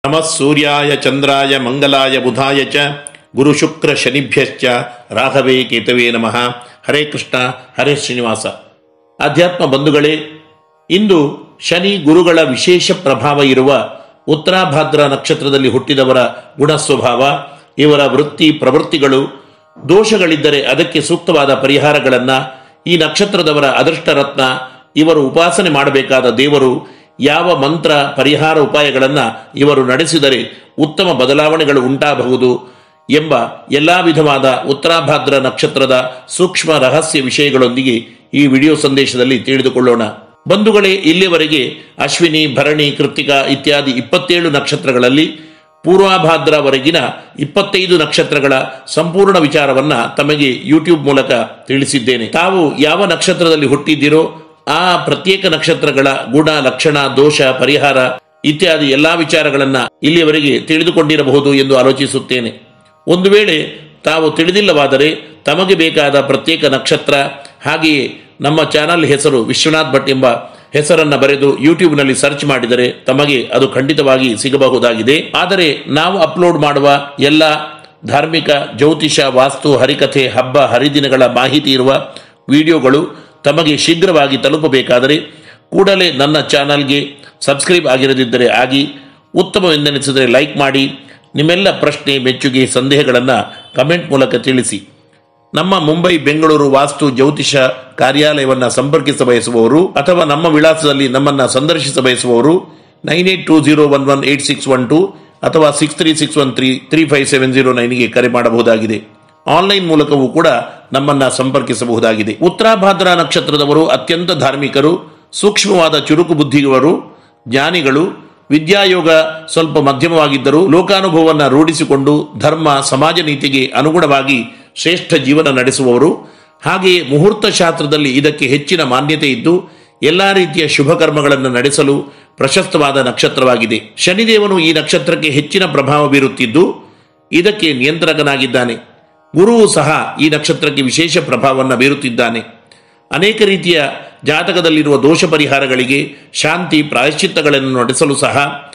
ನಮಃ ಸೂರ್ಯಾಯ ಚಂದ್ರಾಯ ಮಂಗಲಾಯ ಬುಧಾಯ ಚ ಗುರು ಶುಕ್ರ ಶನಿಭ್ಯಶ್ಚ ರಾಘವೇ ಕೇತವೇ ನಮಃ ಹರೇ ಕೃಷ್ಣ ಹರೇ ಶ್ರೀನಿವಾಸ ಅಧ್ಯಾತ್ಮ ಬಂಧುಗಳೇ ಇಂದು ಶನಿ ಗುರುಗಳ ವಿಶೇಷ ಪ್ರಭಾವ ಇರುವ ಉತ್ತರಾಭಾದ್ರ ನಕ್ಷತ್ರದಲ್ಲಿ ಹುಟ್ಟಿದವರ ಗುಣ ಸ್ವಭಾವ ಇವರ ವೃತ್ತಿ ಪ್ರವೃತ್ತಿಗಳು ದೋಷಗಳಿದ್ದರೆ ಅದಕ್ಕೆ ಸೂಕ್ತವಾದ ಪರಿಹಾರಗಳನ್ನು ಈ ನಕ್ಷತ್ರದವರ ಅದೃಷ್ಟ ರತ್ನ ಇವರು ಉಪಾಸನೆ ಮಾಡಬೇಕಾದ ದೇವರು ಯಾವ ಮಂತ್ರ ಪರಿಹಾರ ಉಪಾಯಗಳನ್ನು ಇವರು ನಡೆಸಿದರೆ ಉತ್ತಮ ಬದಲಾವಣೆಗಳು ಉಂಟಾಗಬಹುದು ಎಂಬ ಎಲ್ಲಾ ವಿಧವಾದ ಉತ್ತರಾಭಾದ್ರ ನಕ್ಷತ್ರದ ಸೂಕ್ಷ್ಮ ರಹಸ್ಯ ವಿಷಯಗಳೊಂದಿಗೆ ಈ ವಿಡಿಯೋ ಸಂದೇಶದಲ್ಲಿ ತಿಳಿದುಕೊಳ್ಳೋಣ ಬಂಧುಗಳೇ ಇಲ್ಲಿವರೆಗೆ ಅಶ್ವಿನಿ ಭರಣಿ ಕೃತಿಕಾ ಇತ್ಯಾದಿ ಇಪ್ಪತ್ತೇಳು ನಕ್ಷತ್ರಗಳಲ್ಲಿ ಪೂರ್ವಾಭಾದ್ರವರೆಗಿನ ಇಪ್ಪತ್ತೈದು ನಕ್ಷತ್ರಗಳ ಸಂಪೂರ್ಣ ವಿಚಾರವನ್ನ ತಮಗೆ ಯೂಟ್ಯೂಬ್ ಮೂಲಕ ತಿಳಿಸಿದ್ದೇನೆ ತಾವು ಯಾವ ನಕ್ಷತ್ರದಲ್ಲಿ ಹುಟ್ಟಿದ್ದೀರೋ ಆ ಪ್ರತ್ಯೇಕ ನಕ್ಷತ್ರಗಳ ಗುಣ ಲಕ್ಷಣ ದೋಷ ಪರಿಹಾರ ಇತ್ಯಾದಿ ಎಲ್ಲಾ ವಿಚಾರಗಳನ್ನ ಇಲ್ಲಿಯವರೆಗೆ ತಿಳಿದುಕೊಂಡಿರಬಹುದು ಎಂದು ಆಲೋಚಿಸುತ್ತೇನೆ ಒಂದು ವೇಳೆ ತಾವು ತಿಳಿದಿಲ್ಲವಾದರೆ ತಮಗೆ ಬೇಕಾದ ಪ್ರತ್ಯೇಕ ನಕ್ಷತ್ರ ಹಾಗೆಯೇ ನಮ್ಮ ಚಾನಲ್ ಹೆಸರು ವಿಶ್ವನಾಥ್ ಭಟ್ ಎಂಬ ಹೆಸರನ್ನ ಬರೆದು ಯೂಟ್ಯೂಬ್ನಲ್ಲಿ ಸರ್ಚ್ ಮಾಡಿದರೆ ತಮಗೆ ಅದು ಖಂಡಿತವಾಗಿ ಸಿಗಬಹುದಾಗಿದೆ ಆದರೆ ನಾವು ಅಪ್ಲೋಡ್ ಮಾಡುವ ಎಲ್ಲ ಧಾರ್ಮಿಕ ಜ್ಯೋತಿಷ ವಾಸ್ತು ಹರಿಕಥೆ ಹಬ್ಬ ಹರಿದಿನಗಳ ಮಾಹಿತಿ ಇರುವ ವಿಡಿಯೋಗಳು ತಮಗೆ ಶೀಘ್ರವಾಗಿ ತಲುಪಬೇಕಾದರೆ ಕೂಡಲೇ ನನ್ನ ಚಾನಲ್ಗೆ ಸಬ್ಸ್ಕ್ರೈಬ್ ಆಗಿರದಿದ್ದರೆ ಆಗಿ ಉತ್ತಮವೆಂದೆನಿಸಿದರೆ ಲೈಕ್ ಮಾಡಿ ನಿಮ್ಮೆಲ್ಲ ಪ್ರಶ್ನೆ ಮೆಚ್ಚುಗೆ ಸಂದೇಹಗಳನ್ನು ಕಮೆಂಟ್ ಮೂಲಕ ತಿಳಿಸಿ ನಮ್ಮ ಮುಂಬೈ ಬೆಂಗಳೂರು ವಾಸ್ತು ಜ್ಯೋತಿಷ ಕಾರ್ಯಾಲಯವನ್ನು ಸಂಪರ್ಕಿಸ ಬಯಸುವವರು ಅಥವಾ ನಮ್ಮ ವಿಳಾಸದಲ್ಲಿ ನಮ್ಮನ್ನು ಸಂದರ್ಶಿಸ ಬಯಸುವವರು nine eight two zero one one eight six one two ಅಥವಾ six three six one three three five seven zero ನೈನ್ಗೆ ಕರೆ ಮಾಡಬಹುದಾಗಿದೆ ಆನ್ಲೈನ್ ಮೂಲಕವೂ ಕೂಡ ನಮ್ಮನ್ನ ಸಂಪರ್ಕಿಸಬಹುದಾಗಿದೆ ಉತ್ತರಾಭಾದ್ರ ನಕ್ಷತ್ರದವರು ಅತ್ಯಂತ ಧಾರ್ಮಿಕರು ಸೂಕ್ಷ್ಮವಾದ ಚುರುಕು ಬುದ್ಧಿಯವರು ಜ್ಞಾನಿಗಳು ವಿದ್ಯಾಯೋಗ ಸ್ವಲ್ಪ ಮಧ್ಯಮವಾಗಿದ್ದರೂ ಲೋಕಾನುಭವವನ್ನು ರೂಢಿಸಿಕೊಂಡು ಧರ್ಮ ಸಮಾಜ ನೀತಿಗೆ ಅನುಗುಣವಾಗಿ ಶ್ರೇಷ್ಠ ಜೀವನ ನಡೆಸುವವರು ಹಾಗೆಯೇ ಮುಹೂರ್ತ ಶಾಸ್ತ್ರದಲ್ಲಿ ಇದಕ್ಕೆ ಹೆಚ್ಚಿನ ಮಾನ್ಯತೆ ಇದ್ದು ಎಲ್ಲಾ ರೀತಿಯ ಶುಭ ಕರ್ಮಗಳನ್ನು ನಡೆಸಲು ಪ್ರಶಸ್ತವಾದ ನಕ್ಷತ್ರವಾಗಿದೆ ಶನಿದೇವನು ಈ ನಕ್ಷತ್ರಕ್ಕೆ ಹೆಚ್ಚಿನ ಪ್ರಭಾವ ಬೀರುತ್ತಿದ್ದು ಇದಕ್ಕೆ ನಿಯಂತ್ರಕನಾಗಿದ್ದಾನೆ ಗುರುವು ಸಹ ಈ ನಕ್ಷತ್ರಕ್ಕೆ ವಿಶೇಷ ಪ್ರಭಾವವನ್ನು ಬೀರುತ್ತಿದ್ದಾನೆ ಅನೇಕ ರೀತಿಯ ಜಾತಕದಲ್ಲಿರುವ ದೋಷ ಪರಿಹಾರಗಳಿಗೆ ಶಾಂತಿ ಪ್ರಾಯಶ್ಚಿತ್ತಗಳನ್ನು ನಡೆಸಲು ಸಹ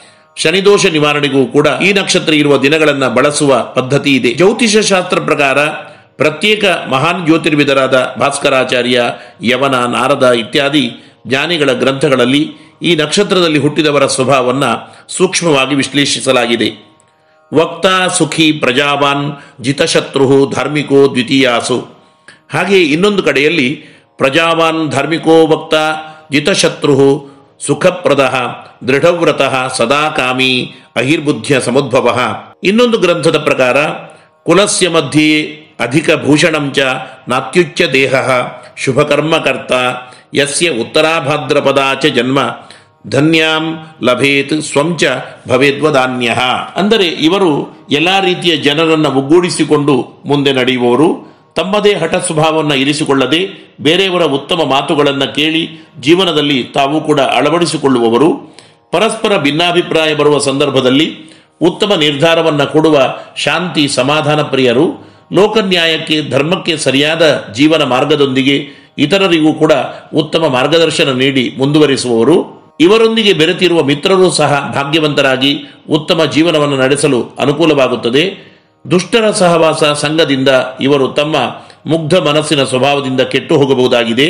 ಶನಿದೋಷ ನಿವಾರಣೆಗೂ ಕೂಡ ಈ ನಕ್ಷತ್ರ ಇರುವ ದಿನಗಳನ್ನು ಬಳಸುವ ಪದ್ಧತಿ ಇದೆ ಜ್ಯೋತಿಷ ಶಾಸ್ತ್ರ ಪ್ರಕಾರ ಪ್ರತ್ಯೇಕ ಮಹಾನ್ ಜ್ಯೋತಿರ್ವಿದರಾದ ಭಾಸ್ಕರಾಚಾರ್ಯ ಯವನ ನಾರದ ಇತ್ಯಾದಿ ಜ್ಞಾನಿಗಳ ಗ್ರಂಥಗಳಲ್ಲಿ ಈ ನಕ್ಷತ್ರದಲ್ಲಿ ಹುಟ್ಟಿದವರ ಸ್ವಭಾವವನ್ನು ಸೂಕ್ಷ್ಮವಾಗಿ ವಿಶ್ಲೇಷಿಸಲಾಗಿದೆ ವಕ್ತ ಸುಖಿ ಪ್ರಜಾವಾನ್ ಜಿತಶತ್ರು ಧಾರ್ಮಿಕೋ ದ್ವಿತೀಯಾಸು ಹಾಗೆಯೇ ಇನ್ನೊಂದು ಕಡೆಯಲ್ಲಿ ಪ್ರಜಾವಾನ್ ಧಾರ್ಮಿಕೋ ವಕ್ತ ಜಿತಶತ್ರು ಸುಖಪ್ರದ ದೃಢವ್ರತ ಸದಾಕಾಮಿ ಅಹಿರ್ಬುದ್ಧ್ಯ ಸಮುದ್ಭವ ಇನ್ನೊಂದು ಗ್ರಂಥದ ಪ್ರಕಾರ ಕುಲಸ್ಯ ಮಧ್ಯೆ ಅಧಿಕ ಭೂಷಣಂ ಚ ನಾತ್ಯುಚ್ಯ ದೇಹ ಶುಭಕರ್ಮಕರ್ತ ಯಸ್ಯ ಉತ್ತರಾಭಾದ್ರಪದಾ ಚ ಜನ್ಮ ಧನ್ಯಾಂ ಲಭೇತ್ ಸ್ವಂಚ ಭವೇದ್ವದಾನ್ಯ ಅಂದರೆ ಇವರು ಎಲ್ಲಾ ರೀತಿಯ ಜನರನ್ನು ಒಗ್ಗೂಡಿಸಿಕೊಂಡು ಮುಂದೆ ನಡೆಯುವವರು ತಮ್ಮದೇ ಹಠ ಸ್ವಭಾವವನ್ನು ಇರಿಸಿಕೊಳ್ಳದೆ ಬೇರೆಯವರ ಉತ್ತಮ ಮಾತುಗಳನ್ನು ಕೇಳಿ ಜೀವನದಲ್ಲಿ ತಾವು ಕೂಡ ಅಳವಡಿಸಿಕೊಳ್ಳುವವರು ಪರಸ್ಪರ ಭಿನ್ನಾಭಿಪ್ರಾಯ ಬರುವ ಸಂದರ್ಭದಲ್ಲಿ ಉತ್ತಮ ನಿರ್ಧಾರವನ್ನು ಕೊಡುವ ಶಾಂತಿ ಸಮಾಧಾನ ಪ್ರಿಯರು ಲೋಕನ್ಯಾಯಕ್ಕೆ ಧರ್ಮಕ್ಕೆ ಸರಿಯಾದ ಜೀವನ ಮಾರ್ಗದೊಂದಿಗೆ ಇತರರಿಗೂ ಕೂಡ ಉತ್ತಮ ಮಾರ್ಗದರ್ಶನ ನೀಡಿ ಮುಂದುವರಿಸುವವರು ಇವರೊಂದಿಗೆ ಬೆರೆತಿರುವ ಮಿತ್ರರು ಸಹ ಭಾಗ್ಯವಂತರಾಗಿ ಉತ್ತಮ ಜೀವನವನ್ನು ನಡೆಸಲು ಅನುಕೂಲವಾಗುತ್ತದೆ ದುಷ್ಟರ ಸಹವಾಸ ಸಂಘದಿಂದ ಇವರು ತಮ್ಮ ಮುಗ್ಧ ಮನಸ್ಸಿನ ಸ್ವಭಾವದಿಂದ ಕೆಟ್ಟು ಹೋಗಬಹುದಾಗಿದೆ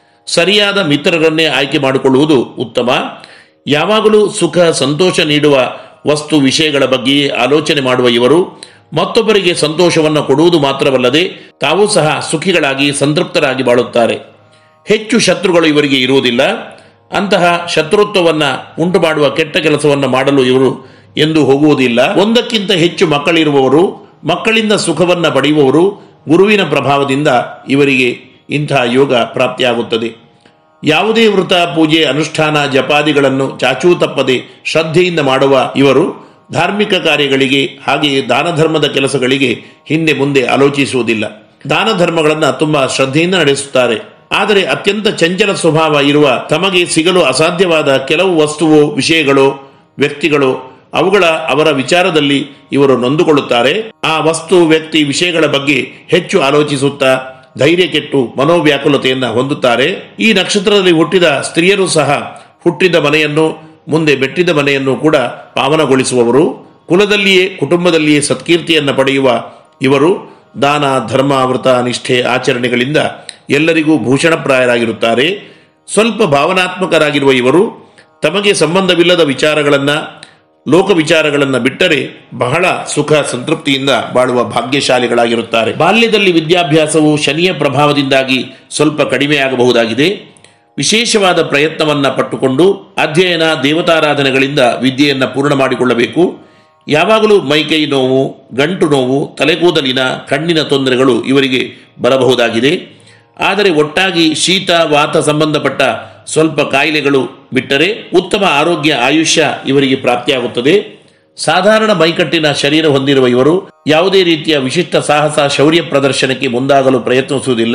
ಸರಿಯಾದ ಮಿತ್ರರನ್ನೇ ಆಯ್ಕೆ ಮಾಡಿಕೊಳ್ಳುವುದು ಉತ್ತಮ ಯಾವಾಗಲೂ ಸುಖ ಸಂತೋಷ ನೀಡುವ ವಸ್ತು ವಿಷಯಗಳ ಬಗ್ಗೆಯೇ ಆಲೋಚನೆ ಮಾಡುವ ಇವರು ಮತ್ತೊಬ್ಬರಿಗೆ ಸಂತೋಷವನ್ನು ಕೊಡುವುದು ಮಾತ್ರವಲ್ಲದೆ ತಾವು ಸಹ ಸುಖಿಗಳಾಗಿ ಸಂತೃಪ್ತರಾಗಿ ಬಾಳುತ್ತಾರೆ ಹೆಚ್ಚು ಶತ್ರುಗಳು ಇವರಿಗೆ ಇರುವುದಿಲ್ಲ ಅಂತಹ ಶತ್ರುತ್ವವನ್ನ ಉಂಟು ಮಾಡುವ ಕೆಟ್ಟ ಕೆಲಸವನ್ನು ಮಾಡಲು ಇವರು ಎಂದು ಹೋಗುವುದಿಲ್ಲ ಒಂದಕ್ಕಿಂತ ಹೆಚ್ಚು ಮಕ್ಕಳಿರುವವರು ಮಕ್ಕಳಿಂದ ಸುಖವನ್ನ ಪಡೆಯುವವರು ಗುರುವಿನ ಪ್ರಭಾವದಿಂದ ಇವರಿಗೆ ಇಂತಹ ಯೋಗ ಪ್ರಾಪ್ತಿಯಾಗುತ್ತದೆ ಯಾವುದೇ ವೃತ ಪೂಜೆ ಅನುಷ್ಠಾನ ಜಪಾದಿಗಳನ್ನು ಚಾಚೂ ತಪ್ಪದೆ ಶ್ರದ್ಧೆಯಿಂದ ಮಾಡುವ ಇವರು ಧಾರ್ಮಿಕ ಕಾರ್ಯಗಳಿಗೆ ಹಾಗೆಯೇ ದಾನ ಧರ್ಮದ ಕೆಲಸಗಳಿಗೆ ಹಿಂದೆ ಮುಂದೆ ಆಲೋಚಿಸುವುದಿಲ್ಲ ದಾನ ಧರ್ಮಗಳನ್ನು ತುಂಬಾ ಶ್ರದ್ಧೆಯಿಂದ ನಡೆಸುತ್ತಾರೆ ಆದರೆ ಅತ್ಯಂತ ಚಂಚಲ ಸ್ವಭಾವ ಇರುವ ತಮಗೆ ಸಿಗಲು ಅಸಾಧ್ಯವಾದ ಕೆಲವು ವಸ್ತುವು ವಿಷಯಗಳು ವ್ಯಕ್ತಿಗಳು ಅವುಗಳ ಅವರ ವಿಚಾರದಲ್ಲಿ ಇವರು ನೊಂದುಕೊಳ್ಳುತ್ತಾರೆ ಆ ವಸ್ತು ವ್ಯಕ್ತಿ ವಿಷಯಗಳ ಬಗ್ಗೆ ಹೆಚ್ಚು ಆಲೋಚಿಸುತ್ತಾ ಧೈರ್ಯ ಕೆಟ್ಟು ಮನೋವ್ಯಾಕುಲತೆಯನ್ನ ಹೊಂದುತ್ತಾರೆ ಈ ನಕ್ಷತ್ರದಲ್ಲಿ ಹುಟ್ಟಿದ ಸ್ತ್ರೀಯರು ಸಹ ಹುಟ್ಟಿದ ಮನೆಯನ್ನು ಮುಂದೆ ಮೆಟ್ಟಿದ ಮನೆಯನ್ನು ಕೂಡ ಪಾವನಗೊಳಿಸುವವರು ಕುಲದಲ್ಲಿಯೇ ಕುಟುಂಬದಲ್ಲಿಯೇ ಸತ್ಕೀರ್ತಿಯನ್ನು ಪಡೆಯುವ ಇವರು ದಾನ ಧರ್ಮ ವ್ರತ ನಿಷ್ಠೆ ಆಚರಣೆಗಳಿಂದ ಎಲ್ಲರಿಗೂ ಭೂಷಣಪ್ರಾಯರಾಗಿರುತ್ತಾರೆ ಸ್ವಲ್ಪ ಭಾವನಾತ್ಮಕರಾಗಿರುವ ಇವರು ತಮಗೆ ಸಂಬಂಧವಿಲ್ಲದ ವಿಚಾರಗಳನ್ನು ಲೋಕ ವಿಚಾರಗಳನ್ನು ಬಿಟ್ಟರೆ ಬಹಳ ಸುಖ ಸಂತೃಪ್ತಿಯಿಂದ ಬಾಳುವ ಭಾಗ್ಯಶಾಲಿಗಳಾಗಿರುತ್ತಾರೆ ಬಾಲ್ಯದಲ್ಲಿ ವಿದ್ಯಾಭ್ಯಾಸವು ಶನಿಯ ಪ್ರಭಾವದಿಂದಾಗಿ ಸ್ವಲ್ಪ ಕಡಿಮೆಯಾಗಬಹುದಾಗಿದೆ ವಿಶೇಷವಾದ ಪ್ರಯತ್ನವನ್ನು ಪಟ್ಟುಕೊಂಡು ಅಧ್ಯಯನ ದೇವತಾರಾಧನೆಗಳಿಂದ ವಿದ್ಯೆಯನ್ನು ಪೂರ್ಣ ಮಾಡಿಕೊಳ್ಳಬೇಕು ಯಾವಾಗಲೂ ಮೈಕೈ ನೋವು ಗಂಟು ನೋವು ತಲೆಗೂದಲಿನ ಕಣ್ಣಿನ ತೊಂದರೆಗಳು ಇವರಿಗೆ ಬರಬಹುದಾಗಿದೆ ಆದರೆ ಒಟ್ಟಾಗಿ ಶೀತ ವಾತ ಸಂಬಂಧಪಟ್ಟ ಸ್ವಲ್ಪ ಕಾಯಿಲೆಗಳು ಬಿಟ್ಟರೆ ಉತ್ತಮ ಆರೋಗ್ಯ ಆಯುಷ್ಯ ಇವರಿಗೆ ಪ್ರಾಪ್ತಿಯಾಗುತ್ತದೆ ಸಾಧಾರಣ ಮೈಕಟ್ಟಿನ ಶರೀರ ಹೊಂದಿರುವ ಇವರು ಯಾವುದೇ ರೀತಿಯ ವಿಶಿಷ್ಟ ಸಾಹಸ ಶೌರ್ಯ ಪ್ರದರ್ಶನಕ್ಕೆ ಮುಂದಾಗಲು ಪ್ರಯತ್ನಿಸುವುದಿಲ್ಲ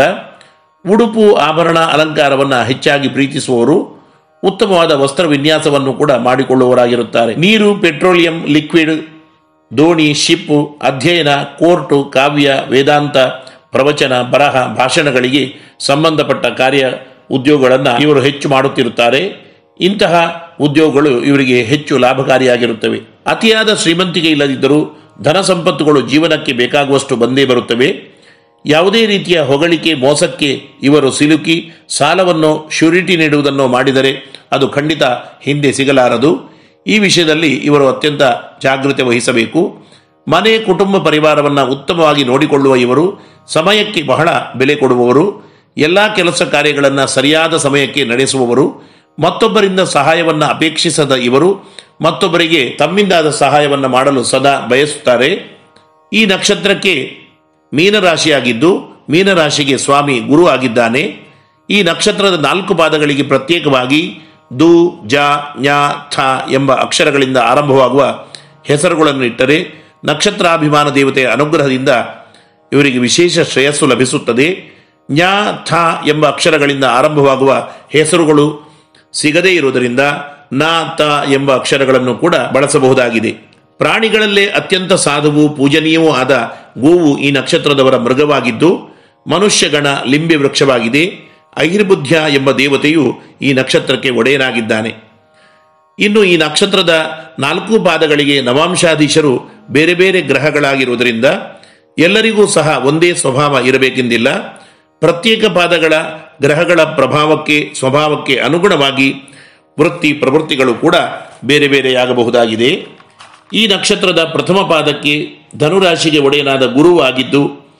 ಉಡುಪು ಆಭರಣ ಅಲಂಕಾರವನ್ನು ಹೆಚ್ಚಾಗಿ ಪ್ರೀತಿಸುವವರು ಉತ್ತಮವಾದ ವಸ್ತ್ರ ವಿನ್ಯಾಸವನ್ನು ಕೂಡ ಮಾಡಿಕೊಳ್ಳುವವರಾಗಿರುತ್ತಾರೆ ನೀರು ಪೆಟ್ರೋಲಿಯಂ ಲಿಕ್ವಿಡ್ ದೋಣಿ ಶಿಪ್ ಅಧ್ಯಯನ ಕೋರ್ಟು ಕಾವ್ಯ ವೇದಾಂತ ಪ್ರವಚನ ಬರಹ ಭಾಷಣಗಳಿಗೆ ಸಂಬಂಧಪಟ್ಟ ಕಾರ್ಯ ಉದ್ಯೋಗಗಳನ್ನು ಇವರು ಹೆಚ್ಚು ಮಾಡುತ್ತಿರುತ್ತಾರೆ ಇಂತಹ ಉದ್ಯೋಗಗಳು ಇವರಿಗೆ ಹೆಚ್ಚು ಲಾಭಕಾರಿಯಾಗಿರುತ್ತವೆ ಅತಿಯಾದ ಶ್ರೀಮಂತಿಕೆ ಇಲ್ಲದಿದ್ದರೂ ಧನ ಸಂಪತ್ತುಗಳು ಜೀವನಕ್ಕೆ ಬೇಕಾಗುವಷ್ಟು ಬಂದೇ ಬರುತ್ತವೆ ಯಾವುದೇ ರೀತಿಯ ಹೊಗಳಿಕೆ ಮೋಸಕ್ಕೆ ಇವರು ಸಿಲುಕಿ ಸಾಲವನ್ನು ಶ್ಯೂರಿಟಿ ನೀಡುವುದನ್ನು ಮಾಡಿದರೆ ಅದು ಖಂಡಿತ ಹಿಂದೆ ಸಿಗಲಾರದು ಈ ವಿಷಯದಲ್ಲಿ ಇವರು ಅತ್ಯಂತ ಜಾಗೃತೆ ವಹಿಸಬೇಕು ಮನೆ ಕುಟುಂಬ ಪರಿವಾರವನ್ನು ಉತ್ತಮವಾಗಿ ನೋಡಿಕೊಳ್ಳುವ ಇವರು ಸಮಯಕ್ಕೆ ಬಹಳ ಬೆಲೆ ಕೊಡುವವರು ಎಲ್ಲ ಕೆಲಸ ಕಾರ್ಯಗಳನ್ನು ಸರಿಯಾದ ಸಮಯಕ್ಕೆ ನಡೆಸುವವರು ಮತ್ತೊಬ್ಬರಿಂದ ಸಹಾಯವನ್ನು ಅಪೇಕ್ಷಿಸದ ಇವರು ಮತ್ತೊಬ್ಬರಿಗೆ ತಮ್ಮಿಂದಾದ ಸಹಾಯವನ್ನು ಮಾಡಲು ಸದಾ ಬಯಸುತ್ತಾರೆ ಈ ನಕ್ಷತ್ರಕ್ಕೆ ಮೀನರಾಶಿಯಾಗಿದ್ದು ಮೀನರಾಶಿಗೆ ಸ್ವಾಮಿ ಗುರು ಆಗಿದ್ದಾನೆ ಈ ನಕ್ಷತ್ರದ ನಾಲ್ಕು ಪಾದಗಳಿಗೆ ಪ್ರತ್ಯೇಕವಾಗಿ ದು ಜ ಞ ಥ ಎಂಬ ಅಕ್ಷರಗಳಿಂದ ಆರಂಭವಾಗುವ ಹೆಸರುಗಳನ್ನು ಇಟ್ಟರೆ ನಕ್ಷತ್ರಾಭಿಮಾನ ದೇವತೆಯ ಅನುಗ್ರಹದಿಂದ ಇವರಿಗೆ ವಿಶೇಷ ಶ್ರೇಯಸ್ಸು ಲಭಿಸುತ್ತದೆ ಞ ಥ ಎಂಬ ಅಕ್ಷರಗಳಿಂದ ಆರಂಭವಾಗುವ ಹೆಸರುಗಳು ಸಿಗದೇ ಇರುವುದರಿಂದ ನ ತ ಎಂಬ ಅಕ್ಷರಗಳನ್ನು ಕೂಡ ಬಳಸಬಹುದಾಗಿದೆ ಪ್ರಾಣಿಗಳಲ್ಲೇ ಅತ್ಯಂತ ಸಾಧುವು ಪೂಜನೀಯವೂ ಆದ ಗೋವು ಈ ನಕ್ಷತ್ರದವರ ಮೃಗವಾಗಿದ್ದು ಮನುಷ್ಯಗಣ ಲಿಂಬೆ ವೃಕ್ಷವಾಗಿದೆ ಐಹಿರ್ಬುದ್ಧ್ಯ ಎಂಬ ದೇವತೆಯು ಈ ನಕ್ಷತ್ರಕ್ಕೆ ಒಡೆಯನಾಗಿದ್ದಾನೆ ಇನ್ನು ಈ ನಕ್ಷತ್ರದ ನಾಲ್ಕು ಪಾದಗಳಿಗೆ ನವಾಂಶಾಧೀಶರು ಬೇರೆ ಬೇರೆ ಗ್ರಹಗಳಾಗಿರುವುದರಿಂದ ಎಲ್ಲರಿಗೂ ಸಹ ಒಂದೇ ಸ್ವಭಾವ ಇರಬೇಕೆಂದಿಲ್ಲ ಪ್ರತ್ಯೇಕ ಪಾದಗಳ ಗ್ರಹಗಳ ಪ್ರಭಾವಕ್ಕೆ ಸ್ವಭಾವಕ್ಕೆ ಅನುಗುಣವಾಗಿ ವೃತ್ತಿ ಪ್ರವೃತ್ತಿಗಳು ಕೂಡ ಬೇರೆ ಬೇರೆಯಾಗಬಹುದಾಗಿದೆ ಈ ನಕ್ಷತ್ರದ ಪ್ರಥಮ ಪಾದಕ್ಕೆ ಧನುರಾಶಿಗೆ ಒಡೆಯನಾದ ಗುರು ಆಗಿದ್ದು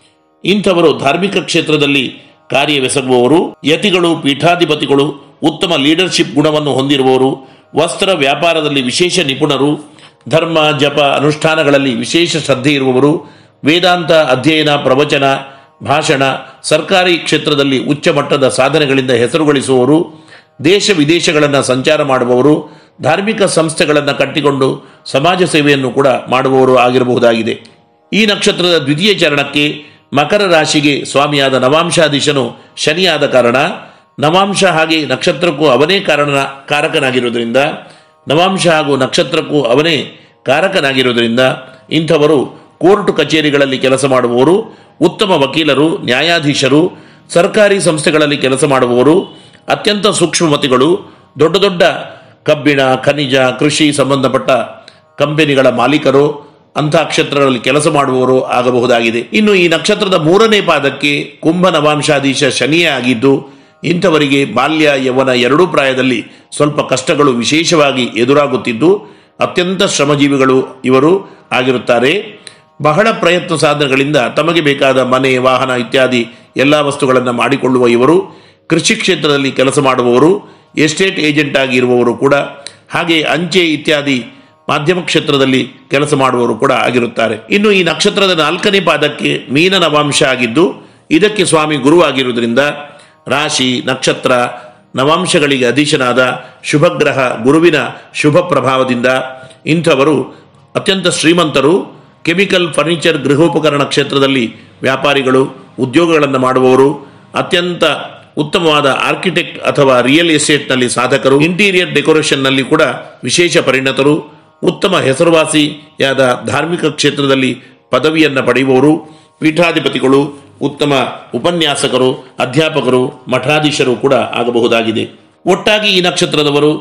ಇಂಥವರು ಧಾರ್ಮಿಕ ಕ್ಷೇತ್ರದಲ್ಲಿ ಕಾರ್ಯವೆಸಗುವವರು ಯತಿಗಳು ಪೀಠಾಧಿಪತಿಗಳು ಉತ್ತಮ ಲೀಡರ್ಶಿಪ್ ಗುಣವನ್ನು ಹೊಂದಿರುವವರು ವಸ್ತ್ರ ವ್ಯಾಪಾರದಲ್ಲಿ ವಿಶೇಷ ನಿಪುಣರು ಧರ್ಮ ಜಪ ಅನುಷ್ಠಾನಗಳಲ್ಲಿ ವಿಶೇಷ ಶ್ರದ್ಧೆ ಇರುವವರು ವೇದಾಂತ ಅಧ್ಯಯನ ಪ್ರವಚನ ಭಾಷಣ ಸರ್ಕಾರಿ ಕ್ಷೇತ್ರದಲ್ಲಿ ಉಚ್ಚ ಮಟ್ಟದ ಸಾಧನೆಗಳಿಂದ ಹೆಸರುಗಳಿಸುವವರು ದೇಶ ವಿದೇಶಗಳನ್ನು ಸಂಚಾರ ಮಾಡುವವರು ಧಾರ್ಮಿಕ ಸಂಸ್ಥೆಗಳನ್ನು ಕಟ್ಟಿಕೊಂಡು ಸಮಾಜ ಸೇವೆಯನ್ನು ಕೂಡ ಮಾಡುವವರು ಆಗಿರಬಹುದಾಗಿದೆ ಈ ನಕ್ಷತ್ರದ ದ್ವಿತೀಯ ಚರಣಕ್ಕೆ ಮಕರ ರಾಶಿಗೆ ಸ್ವಾಮಿಯಾದ ನವಾಂಶಾಧೀಶನು ಶನಿಯಾದ ಕಾರಣ ನವಾಂಶ ಹಾಗೆ ನಕ್ಷತ್ರಕ್ಕೂ ಅವನೇ ಕಾರಣ ಕಾರಕನಾಗಿರುವುದರಿಂದ ನವಾಂಶ ಹಾಗೂ ನಕ್ಷತ್ರಕ್ಕೂ ಅವನೇ ಕಾರಕನಾಗಿರುವುದರಿಂದ ಇಂಥವರು ಕೋರ್ಟ್ ಕಚೇರಿಗಳಲ್ಲಿ ಕೆಲಸ ಮಾಡುವವರು ಉತ್ತಮ ವಕೀಲರು ನ್ಯಾಯಾಧೀಶರು ಸರ್ಕಾರಿ ಸಂಸ್ಥೆಗಳಲ್ಲಿ ಕೆಲಸ ಮಾಡುವವರು ಅತ್ಯಂತ ಸೂಕ್ಷ್ಮಮತಿಗಳು ದೊಡ್ಡ ದೊಡ್ಡ ಕಬ್ಬಿಣ ಖನಿಜ ಕೃಷಿ ಸಂಬಂಧಪಟ್ಟ ಕಂಪನಿಗಳ ಮಾಲೀಕರು ಅಂತಹ ಕ್ಷೇತ್ರಗಳಲ್ಲಿ ಕೆಲಸ ಮಾಡುವವರು ಆಗಬಹುದಾಗಿದೆ ಇನ್ನು ಈ ನಕ್ಷತ್ರದ ಮೂರನೇ ಪಾದಕ್ಕೆ ಕುಂಭ ನವಾಂಶಾಧೀಶ ಶನಿಯೇ ಆಗಿದ್ದು ಇಂಥವರಿಗೆ ಬಾಲ್ಯ ಯೌವನ ಎರಡೂ ಪ್ರಾಯದಲ್ಲಿ ಸ್ವಲ್ಪ ಕಷ್ಟಗಳು ವಿಶೇಷವಾಗಿ ಎದುರಾಗುತ್ತಿದ್ದು ಅತ್ಯಂತ ಶ್ರಮಜೀವಿಗಳು ಇವರು ಆಗಿರುತ್ತಾರೆ ಬಹಳ ಪ್ರಯತ್ನ ಸಾಧನೆಗಳಿಂದ ತಮಗೆ ಬೇಕಾದ ಮನೆ ವಾಹನ ಇತ್ಯಾದಿ ಎಲ್ಲ ವಸ್ತುಗಳನ್ನು ಮಾಡಿಕೊಳ್ಳುವ ಇವರು ಕೃಷಿ ಕ್ಷೇತ್ರದಲ್ಲಿ ಕೆಲಸ ಮಾಡುವವರು ಎಸ್ಟೇಟ್ ಏಜೆಂಟ್ ಆಗಿ ಇರುವವರು ಕೂಡ ಹಾಗೆ ಅಂಚೆ ಇತ್ಯಾದಿ ಮಾಧ್ಯಮ ಕ್ಷೇತ್ರದಲ್ಲಿ ಕೆಲಸ ಮಾಡುವವರು ಕೂಡ ಆಗಿರುತ್ತಾರೆ ಇನ್ನು ಈ ನಕ್ಷತ್ರದ ನಾಲ್ಕನೇ ಪಾದಕ್ಕೆ ಮೀನ ನವಾಂಶ ಆಗಿದ್ದು ಇದಕ್ಕೆ ಸ್ವಾಮಿ ಗುರುವಾಗಿರುವುದರಿಂದ ರಾಶಿ ನಕ್ಷತ್ರ ನವಾಂಶಗಳಿಗೆ ಅಧೀಶನಾದ ಶುಭಗ್ರಹ ಗುರುವಿನ ಶುಭ ಪ್ರಭಾವದಿಂದ ಇಂಥವರು ಅತ್ಯಂತ ಶ್ರೀಮಂತರು ಕೆಮಿಕಲ್ ಫರ್ನಿಚರ್ ಗೃಹೋಪಕರಣ ಕ್ಷೇತ್ರದಲ್ಲಿ ವ್ಯಾಪಾರಿಗಳು ಉದ್ಯೋಗಗಳನ್ನು ಮಾಡುವವರು ಅತ್ಯಂತ ಉತ್ತಮವಾದ ಆರ್ಕಿಟೆಕ್ಟ್ ಅಥವಾ ರಿಯಲ್ ಎಸ್ಟೇಟ್ನಲ್ಲಿ ಸಾಧಕರು ಇಂಟೀರಿಯರ್ ಡೆಕೋರೇಷನ್ನಲ್ಲಿ ಕೂಡ ವಿಶೇಷ ಪರಿಣತರು ಉತ್ತಮ ಹೆಸರುವಾಸಿಯಾದ ಧಾರ್ಮಿಕ ಕ್ಷೇತ್ರದಲ್ಲಿ ಪದವಿಯನ್ನು ಪಡೆಯುವವರು ಪೀಠಾಧಿಪತಿಗಳು ಉತ್ತಮ ಉಪನ್ಯಾಸಕರು ಅಧ್ಯಾಪಕರು ಮಠಾಧೀಶರು ಕೂಡ ಆಗಬಹುದಾಗಿದೆ ಒಟ್ಟಾಗಿ ಈ ನಕ್ಷತ್ರದವರು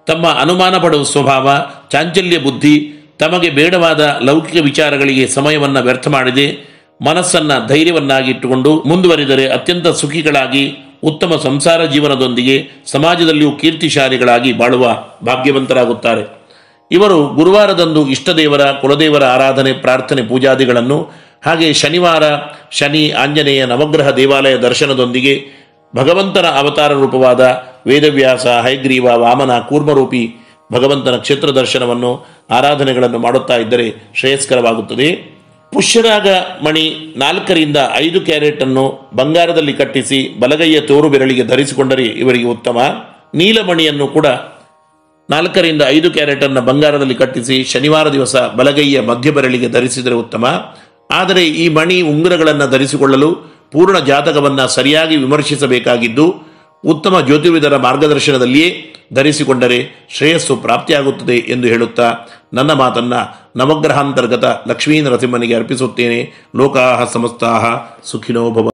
ತಮ್ಮ ಅನುಮಾನ ಪಡುವ ಸ್ವಭಾವ ಚಾಂಚಲ್ಯ ಬುದ್ಧಿ ತಮಗೆ ಬೇಡವಾದ ಲೌಕಿಕ ವಿಚಾರಗಳಿಗೆ ಸಮಯವನ್ನು ವ್ಯರ್ಥ ಮಾಡದೆ ಮನಸ್ಸನ್ನು ಧೈರ್ಯವನ್ನಾಗಿಟ್ಟುಕೊಂಡು ಮುಂದುವರಿದರೆ ಅತ್ಯಂತ ಸುಖಿಗಳಾಗಿ ಉತ್ತಮ ಸಂಸಾರ ಜೀವನದೊಂದಿಗೆ ಸಮಾಜದಲ್ಲಿಯೂ ಕೀರ್ತಿಶಾಲಿಗಳಾಗಿ ಬಾಳುವ ಭಾಗ್ಯವಂತರಾಗುತ್ತಾರೆ ಇವರು ಗುರುವಾರದಂದು ಇಷ್ಟದೇವರ ಕುಲದೇವರ ಆರಾಧನೆ ಪ್ರಾರ್ಥನೆ ಪೂಜಾದಿಗಳನ್ನು ಹಾಗೆ ಶನಿವಾರ ಶನಿ ಆಂಜನೇಯ ನವಗ್ರಹ ದೇವಾಲಯ ದರ್ಶನದೊಂದಿಗೆ ಭಗವಂತನ ಅವತಾರ ರೂಪವಾದ ವೇದವ್ಯಾಸ ಹೈಗ್ರೀವ ವಾಮನ ಕೂರ್ಮರೂಪಿ ಭಗವಂತನ ಕ್ಷೇತ್ರ ದರ್ಶನವನ್ನು ಆರಾಧನೆಗಳನ್ನು ಮಾಡುತ್ತಾ ಇದ್ದರೆ ಶ್ರೇಯಸ್ಕರವಾಗುತ್ತದೆ ಪುಷ್ಯರಾಗ ಮಣಿ ನಾಲ್ಕರಿಂದ ಐದು ಕ್ಯಾರೆಟ್ ಅನ್ನು ಬಂಗಾರದಲ್ಲಿ ಕಟ್ಟಿಸಿ ಬಲಗೈಯ ತೋರು ಬೆರಳಿಗೆ ಧರಿಸಿಕೊಂಡರೆ ಇವರಿಗೆ ಉತ್ತಮ ನೀಲಮಣಿಯನ್ನು ಕೂಡ ನಾಲ್ಕರಿಂದ ಐದು ಕ್ಯಾರೆಟ್ ಅನ್ನು ಬಂಗಾರದಲ್ಲಿ ಕಟ್ಟಿಸಿ ಶನಿವಾರ ದಿವಸ ಬಲಗೈಯ ಮಧ್ಯ ಬೆರಳಿಗೆ ಧರಿಸಿದರೆ ಉತ್ತಮ ಆದರೆ ಈ ಮಣಿ ಉಂಗುರಗಳನ್ನು ಧರಿಸಿಕೊಳ್ಳಲು ಪೂರ್ಣ ಜಾತಕವನ್ನು ಸರಿಯಾಗಿ ವಿಮರ್ಶಿಸಬೇಕಾಗಿದ್ದು ಉತ್ತಮ ಜ್ಯೋತಿರ್ವಿದರ ಮಾರ್ಗದರ್ಶನದಲ್ಲಿಯೇ ಧರಿಸಿಕೊಂಡರೆ ಶ್ರೇಯಸ್ಸು ಪ್ರಾಪ್ತಿಯಾಗುತ್ತದೆ ಎಂದು ಹೇಳುತ್ತಾ ನನ್ನ ಮಾತನ್ನ ನವಗ್ರಹಾಂತರ್ಗತ ಲಕ್ಷ್ಮೀ ನರಸಿಂಹನಿಗೆ ಅರ್ಪಿಸುತ್ತೇನೆ ಲೋಕಾಹ ಸಮಸ್ತಾಹ ಸುಖಿನೋ ಭವ